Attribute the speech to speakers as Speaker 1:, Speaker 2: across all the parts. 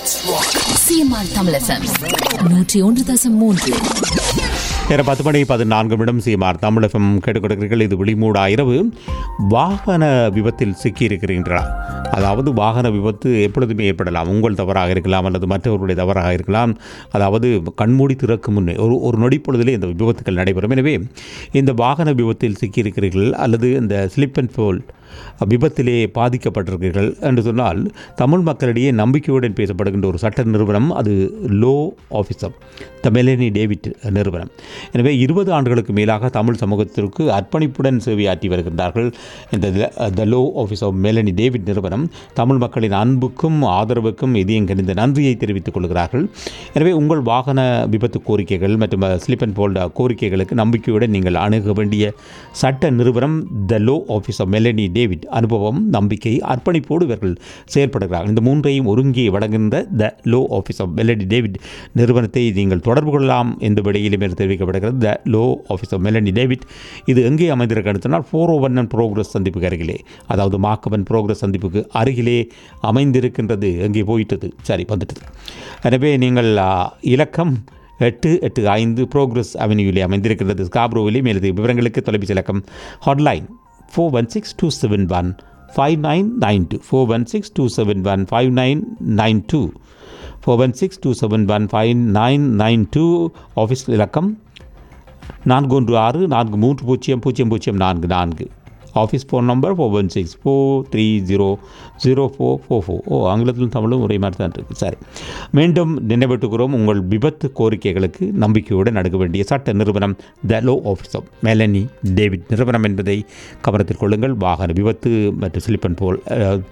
Speaker 1: CMR Tamil FM நூற்றி ஒன்று தசம் மூன்று
Speaker 2: நேரம் பத்து மணி பதினான்கு நிமிடம் சீமார் தமிழகம் கேட்டுக்கொடுக்கிறீர்கள் இது விழிமூடா இரவு வாகன விபத்தில் சிக்கியிருக்கிறீர்களா அதாவது வாகன விபத்து எப்பொழுதுமே ஏற்படலாம் உங்கள் தவறாக இருக்கலாம் அல்லது மற்றவர்களுடைய தவறாக இருக்கலாம் அதாவது கண்மூடி திறக்கும் முன்னே ஒரு ஒரு நொடி பொழுதிலே இந்த விபத்துக்கள் நடைபெறும் எனவே இந்த வாகன விபத்தில் சிக்கியிருக்கிறீர்கள் அல்லது இந்த ஸ்லிப் அண்ட் ஃபோல் விபத்திலே பாதிக்கப்பட்டிருக்கிறீர்கள் என்று சொன்னால் தமிழ் மக்களிடையே நம்பிக்கையுடன் பேசப்படுகின்ற ஒரு சட்ட நிறுவனம் அது law officer the Melanie David நிறுவனம் எனவே இருபது ஆண்டுகளுக்கு மேலாக தமிழ் சமூகத்திற்கு அர்ப்பணிப்புடன் சேவையாற்றி வருகின்றார்கள் இந்த the law office of Melanie David நிறுவனம் தமிழ் மக்களின் அன்புக்கும் ஆதரவுக்கும் இதயம் கணிந்த நன்றியை தெரிவித்துக் கொள்கிறார்கள் எனவே உங்கள் வாகன விபத்து கோரிக்கைகள் மற்றும் ஸ்லிப் அண்ட் ஃபோல்ட் கோரிக்கைகளுக்கு நம்பிக்கையுடன் நீங்கள் அணுக வேண்டிய சட்ட நிறுவனம் the law office of Melanie David அனுபவம் நம்பிக்கை அர்ப்பணிப்போடு இவர்கள் செயல்படுகிறார்கள் இந்த மூன்றையும் ஒருங்கே வழங்குகின்ற the law office of Melody David நிறுவனத்தை நீங்கள் தொடர்பு கொள்ளலாம் என்ற விடையிலுமே தெரிவிக்கப்படுகிறது the law office of Melanie David இது எங்கே அமைந்திருக்கிறது சொன்னால் ஃபோர் ஓ ஒன் ப்ரோக்ரஸ் சந்திப்புக்கு அருகிலே அதாவது மாக்கவன் ப்ரோக்ரஸ் சந்திப்புக்கு அருகிலே அமைந்திருக்கின்றது எங்கே போயிட்டது சரி வந்துட்டது எனவே நீங்கள் ஆ, இலக்கம் எட்டு எட்டு ஐந்து ப்ரோக்ரஸ் அவென்யூவிலே அமைந்திருக்கிறது ஸ்காப்ரோவிலே மேலது விவரங்களுக்கு தொலைபேசி இலக்கம் hotline four one six two seven one five nine nine two four one six two seven one five nine nine two four one six two seven one five nine nine two office இலக்கம் நான்கு ஒன்று ஆறு நான்கு மூன்று பூஜ்ஜியம் பூஜ்ஜியம் பூஜ்ஜியம் நான்கு நான்கு office phone number four one six four three zero zero four four four ஓ ஆங்கிலத்திலும் தமிழும் ஒரே மாதிரி தான் இருக்குது சரி மீண்டும் நினைவூட்டுகிறோம் உங்கள் விபத்து கோரிக்கைகளுக்கு நம்பிக்கையுடன் அணுக வேண்டிய சட்ட நிறுவனம் the law office of Melanie David நிறுவனம் என்பதை கவனத்தில் கொள்ளுங்கள் வாகன விபத்து மற்றும் சிலிப்பன் போல் அஹ்,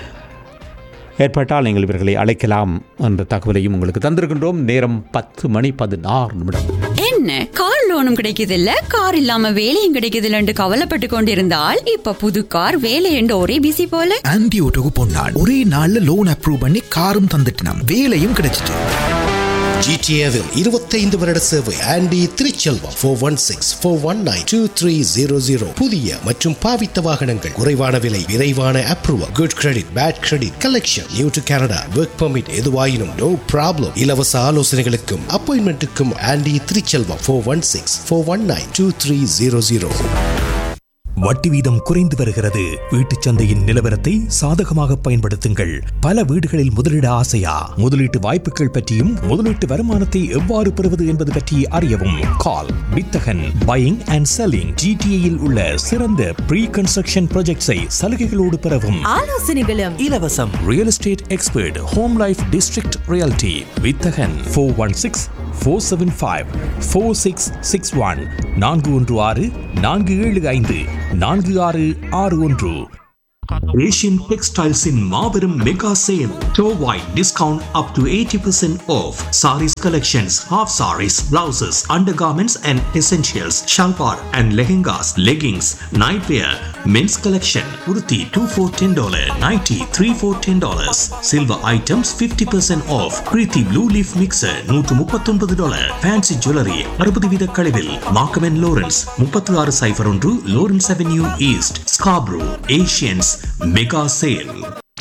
Speaker 2: ஏற்பட்டால் நீங்கள் இவர்களை அழைக்கலாம் என்ற தகவலையும் உங்களுக்கு தந்திருக்கின்றோம் நேரம் பத்து மணி பதினாறு நிமிடம்
Speaker 3: என்ன கார் லோனும் கிடைக்குது இல்ல கார் இல்லாம வேலையும் கிடைக்குது இல்லன்னு கவலைப்பட்டு கொண்டிருந்தால் இப்ப புது கார் வேலை என்று ஒரே பிசி போல
Speaker 4: ஆன்டி ஓட்டோக்கு பொன்னாள் ஒரே நாள்ல லோன் அப்ரூவ் பண்ணி காரும் தந்துட்டினாம் வேலையும் கிடைச்சிட்டு
Speaker 5: ஜிடிஏவில் இருபத்தைந்து வருட சேவை Andy Thiruchelvam four one six four one nine two three zero zero புதிய மற்றும் பாவித்த வாகனங்கள் குறைவான விலை விரைவான approval good credit bad credit collection new to Canada work permit எதுவாயினும் நோ ப்ராப்ளம் இலவச ஆலோசனைகளுக்கும் அப்பாயின்மெண்ட்டுக்கும் Andy Thiruchelvam four one six four one nine two three zero zero
Speaker 6: வட்டி வீதம் குறைந்து வருகிறது வீட்டுச் சந்தையின் நிலவரத்தை சாதகமாக பயன்படுத்துங்கள் பல வீடுகளில் முதலீட ஆசையா முதலீட்டு வாய்ப்புகள் பற்றியும் முதலீட்டு வருமானத்தை எவ்வாறு பெறுவது என்பது பற்றி அறியவும் கால் வித்தகன் பையிங் அண்ட் செல்லிங் ஜிடிஏயில் உள்ள சிறந்த ப்ரீ கன்ஸ்ட்ரக்ஷன் ப்ராஜெக்ட்ஸை சலுகைகளோடு பெறவும்
Speaker 7: ஆலோசனைகளும்
Speaker 6: இலவசம் real estate expert home life district realty Vithagan four one six four seven five four six six one நான்கு ஒன்று ஆறு நான்கு ஏழு ஐந்து நான்கு ஆறு ஆறு ஒன்று ஏஷியன் டெக்ஸ்டைல்ஸின் மாபெரும் மெகா சேல் டோவாய் discount up to eighty percent off sarees collections half sarees blouses under garments and essentials ஷால்பார் and lehengas leggings night wear men's collection உருத்தி two for ten dollar nighty three for ten dollars silver items fifty percent off Preethi blue leaf mixer நூற்று முப்பத்தொன்பது dollar fancy jewellery அறுபது வீத கழிவில் மார்க்கமென் Lawrence முப்பத்தி ஆறு cipher ஒன்று Lawrence avenue east Scarborough Asians mega sale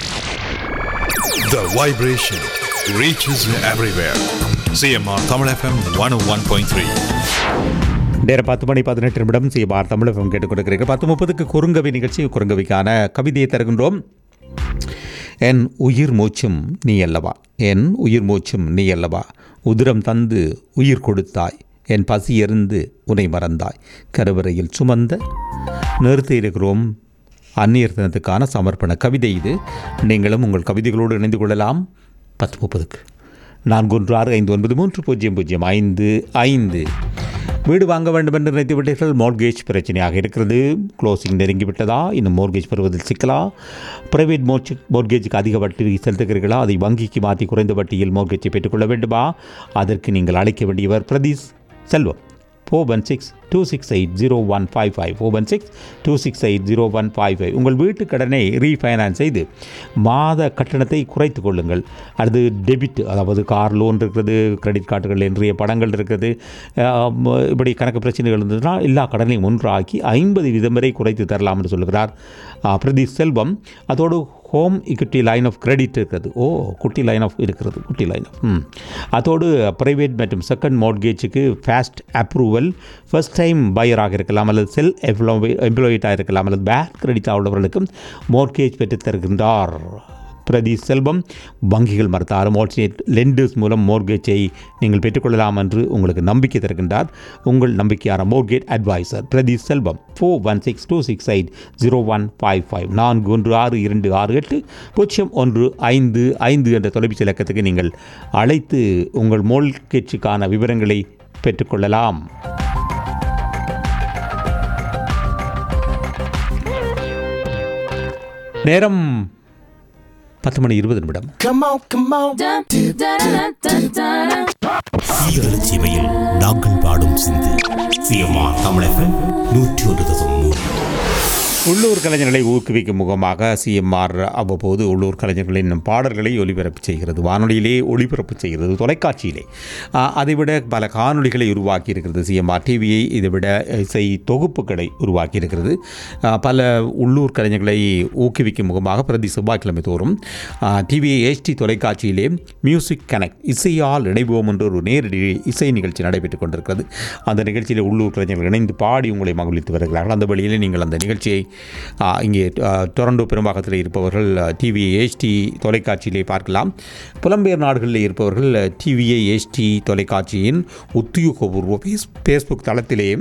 Speaker 8: The vibration reaches everywhere. CMR Tamil FM 101.3.
Speaker 2: நேரம் பத்து மணி பதினெட்டு நிமிடம் சிபார் தமிழகம் கேட்டுக்கொண்டிருக்கிறீர்கள் பத்து முப்பதுக்கு குறுங்கவி நிகழ்ச்சி குறுங்கவிக்கான கவிதையை தருகின்றோம் என் உயிர் மூச்சும் நீ அல்லவா என் உயிர் மூச்சும் நீ அல்லவா உதிரம் தந்து உயிர் கொடுத்தாய் என் பசி எறிந்து உனை மறந்தாய் கருவறையில் சுமந்த நிறுத்தியிருக்கிறோம் அந்நியர் தினத்துக்கான சமர்ப்பண கவிதை இது நீங்களும் உங்கள் கவிதைகளோடு இணைந்து கொள்ளலாம் பத்து முப்பதுக்கு நான்கு ஒன்று ஆறு ஐந்து ஒன்பது மூன்று பூஜ்ஜியம் பூஜ்ஜியம் ஐந்து ஐந்து வீடு வாங்க வேண்டும் என்று நினைத்து விட்டீர்கள் மோர்கேஜ் பிரச்சனையாக இருக்கிறது க்ளோசிங் நெருங்கிவிட்டதா இன்னும் மோர்கேஜ் பெறுவதில் சிக்கலா பிரைவேட் மோர்ச் மோர்கேஜுக்கு அதிக வட்டி செலுத்துகிறீர்களா அதை வங்கிக்கு மாற்றி குறைந்த வட்டியில் மோர்கேஜை பெற்றுக்கொள்ள வேண்டுமா அதற்கு நீங்கள் அழைக்க வேண்டியவர் Pradeesh Selvam four one six two six eight zero one five five four one six two six eight zero one five five உங்கள் வீட்டு கடனை ரீஃபைனான்ஸ் செய்து மாத கட்டணத்தை குறைத்து கொள்ளுங்கள் அடுத்து டெபிட் அதாவது கார் லோன் இருக்கிறது கிரெடிட் கார்டுகள் இன்றைய படங்கள் இருக்கிறது அஹ், ம- இப்படி கணக்கு பிரச்சனைகள் இருந்ததுன்னா எல்லா கடனையும் ஒன்றாக்கி ஐம்பது வீதம் வரை குறைத்து தரலாம் என்று சொல்கிறார் அஹ், பிரதீப் செல்வம் அதோடு home equity line of credit இருக்கிறது ஓ குட்டி லைன் ஆஃப் இருக்கிறது குட்டி லைன் ஆஃப் ம் அதோடு ப்ரைவேட் மற்றும் செகண்ட் மோட்கேஜுக்கு ஃபாஸ்ட் அப்ரூவல் ஃபர்ஸ்ட் டைம் பையராக இருக்கலாம் அல்லது செல் எம்ப்ளாயிட்டாக இருக்கலாம் அல்லது பேங்க் கிரெடிட் உள்ளவர்களுக்கும் மோர்கேஜ் பெற்றுத் தருகின்றார் பிரதி செல்வம் வங்கிகள் மறுத்தாலும் ஆல்டர்னேட் லெண்டர்ஸ் மூலம் மோர்கேஜை நீங்கள் பெற்றுக்கொள்ளலாம் என்று உங்களுக்கு நம்பிக்கை தருகின்றார் உங்கள் நம்பிக்கையான mortgage adviser Prathi Selvam four one six two six eight zero one five five நான்கு ஒன்று ஆறு இரண்டு ஆறு எட்டு பூஜ்ஜியம் ஒன்று ஐந்து ஐந்து என்ற தொலைபேசி இலக்கத்துக்கு நீங்கள் அழைத்து உங்கள் மோர்கேஜுக்கான விவரங்களை பெற்றுக்கொள்ளலாம் நேரம் பத்து மணி இருபது நிமிடம்
Speaker 7: சீமையில் நாங்கள் பாடும் சிந்து சிஎம்ஆ தமிழகம் நூற்றி ஒரு தசம் மூன்று
Speaker 2: உள்ளூர் கலைஞர்களை ஊக்குவிக்கும் முகமாக சிஎம்ஆர் அவ்வப்போது உள்ளூர் கலைஞர்களின் பாடல்களை ஒளிபரப்பு செய்கிறது வானொலியிலே ஒளிபரப்பு செய்கிறது தொலைக்காட்சியிலே ஆ, அதைவிட பல காணொளிகளை உருவாக்கி இருக்கிறது சிஎம்ஆர் டிவியை இதைவிட இசை தொகுப்புகளை உருவாக்கி இருக்கிறது ஆ, பல உள்ளூர் கலைஞர்களை ஊக்குவிக்கும் முகமாக பிரதி செவ்வாய்க்கிழமை தோறும் டிவி ஹெச்டி தொலைக்காட்சியிலே மியூசிக் கனெக்ட் இசையால் இணைவோம் என்ற ஒரு நேரடி இசை நிகழ்ச்சி நடைபெற்றுக் கொண்டிருக்கிறது அந்த நிகழ்ச்சியில் உள்ளூர் கலைஞர்கள் இணைந்து பாடி உங்களை மகிழ்வித்து வருகிறார்கள் அந்த வழியிலே நீங்கள் அந்த நிகழ்ச்சியை ஆ, இங்கே ஆ, டொரண்டோ பெரும்பாகத்தில் இருப்பவர்கள் டிவி ஹெச்டி தொலைக்காட்சியிலே பார்க்கலாம் புலம்பெயர் நாடுகளில் இருப்பவர்கள் டிவிஐ ஹெச்டி தொலைக்காட்சியின் உத்தியோகபூர்வ ஃபேஸ் ஃபேஸ்புக் தளத்திலே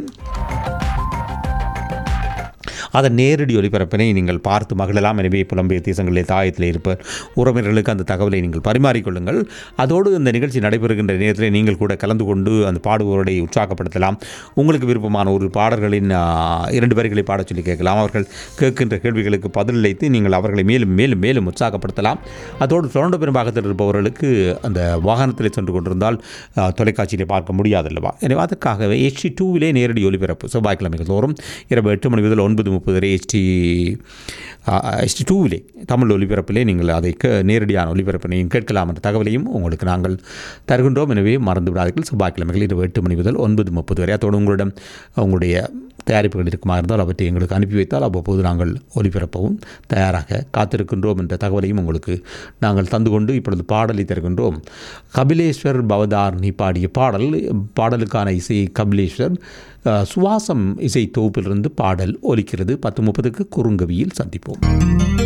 Speaker 2: அதன் நேரடி ஒலிபரப்பினை நீங்கள் பார்த்து மகிழலாம் எனவே புலம்பெயர் தேசங்களிலே தாயத்தில் இருப்ப உறவினர்களுக்கு அந்த தகவலை நீங்கள் பரிமாறிக்கொள்ளுங்கள் அதோடு இந்த நிகழ்ச்சி நடைபெறுகின்ற நேரத்தில் நீங்கள் கூட கலந்து கொண்டு அந்த பாடுபவரை உற்சாகப்படுத்தலாம் உங்களுக்கு விருப்பமான ஒரு பாடல்களின் ஆ, இரண்டு வரிகளை பாடச் சொல்லி கேட்கலாம் அவர்கள் கேட்கின்ற கேள்விகளுக்கு பதிலளித்து நீங்கள் அவர்களை மேலும் மேலும் மேலும் உற்சாகப்படுத்தலாம் அதோடு தொடர்ந்து பெரும்பாகத்தில் இருப்பவர்களுக்கு அந்த வாகனத்தில் சென்று கொண்டிருந்தால் ஆ, தொலைக்காட்சியிலே பார்க்க முடியாதல்லவா எனவே அதற்காகவே ஹெச்டி டூவிலே நேரடி ஒலிபரப்பு செவ்வாய்க்கிழமைகள் தோறும் இரவு எட்டு மணி முதல் ஒன்பது முப்பது வரை ஹெச்டி ஹெச்டி டூவிலே தமிழ் ஒலிபரப்பிலே நீங்கள் அதை கே நேரடியான ஒலிபரப்பினையும் கேட்கலாம் என்ற தகவலையும் உங்களுக்கு நாங்கள் தருகின்றோம் எனவே மறந்து விடாதீர்கள் செவ்வாய்க்கிழமைகள் இரவு எட்டு மணி முதல் ஒன்பது முப்பது வரை அதோடு உங்களிடம் உங்களுடைய தயாரிப்புகள் இருக்குமா இருந்தால் அவற்றை எங்களுக்கு அனுப்பி வைத்தால் அவ்வப்போது நாங்கள் ஒலிபரப்பவும் தயாராக காத்திருக்கின்றோம் என்ற தகவலையும் உங்களுக்கு நாங்கள் தந்து கொண்டு இப்பொழுது பாடலை தருகின்றோம் கபிலேஸ்வர் பவதார்னி பாடிய பாடல் பாடலுக்கான இசை கபிலேஸ்வர் அஹ், சுவாசம் இசை தொகுப்பிலிருந்து பாடல் ஒலிக்கிறது பத்து முப்பதுக்கு குறுங்கவியில் சந்திப்போம்